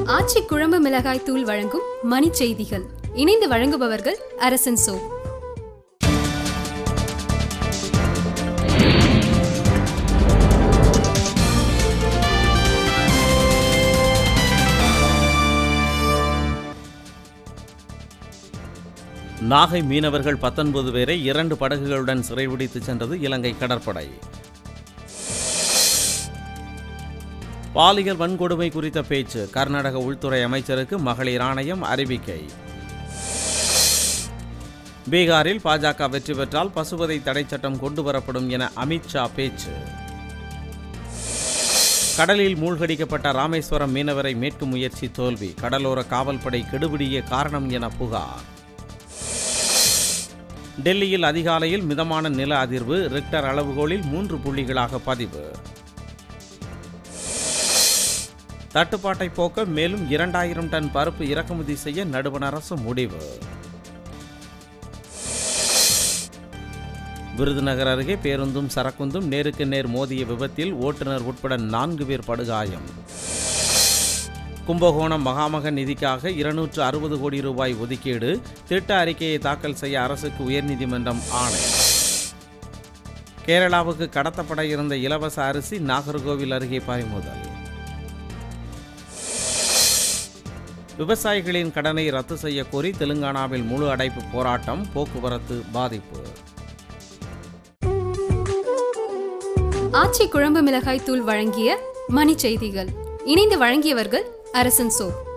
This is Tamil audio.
ஆச்சி குழம்பு மிளகாய் தூள் வழங்கும் மணி செய்திகள் இணைந்து வழங்குபவர்கள் அரசன் சோ நாகை மீனவர்கள் பத்தொன்பது பேரை இரண்டு படகுகளுடன் சிறைபிடித்து சென்றது இலங்கை கடற்படை பாலியல் வன்கொடுமை குறித்த பேச்சு கர்நாடக உள்துறை அமைச்சருக்கு மகளிர் ஆணையம் அறிவிக்கை பீகாரில் பாஜக வெற்றி பெற்றால் பசுவதை தடை சட்டம் கொண்டு வரப்படும் என அமித்ஷா பேச்சு கடலில் மூழ்கடிக்கப்பட்ட ராமேஸ்வரம் மீனவரை மீட்கும் முயற்சி தோல்வி கடலோர காவல்படை கெடுபிடிய காரணம் என புகார் டெல்லியில் அதிகாலையில் மிதமான நில அதிர்வு ரிக்டர் அளவுகோலில் மூன்று புள்ளிகளாக பதிவு தட்டுப்பாட்டை போக்க மேலும் இரண்டாயிரம் டன் பருப்பு இறக்குமதி செய்ய நடுவண் அரசு முடிவு விருதுநகர் அருகே பேருந்தும் சரக்குந்தும் நேருக்கு நேர் மோதிய விபத்தில் ஓட்டுநர் உட்பட நான்கு பேர் படுகாயம் கும்பகோணம் மகாமக நிதிக்காக இருநூற்று அறுபது கோடி ரூபாய் ஒதுக்கீடு திட்ட அறிக்கையை தாக்கல் செய்ய அரசுக்கு உயர்நீதிமன்றம் ஆணை கேரளாவுக்கு கடத்தப்பட இருந்த இலவச அரிசி நாகர்கோவில் அருகே பறிமுதல் விவசாயிகளின் கடனை ரத்து செய்ய கோரி தெலுங்கானாவில் முழு அடைப்பு போராட்டம் போக்குவரத்து பாதிப்பு ஆச்சி குழம்பு மிளகாய் தூள் வழங்கிய மணி செய்திகள் இணைந்து வழங்கியவர்கள் அரசன் சோ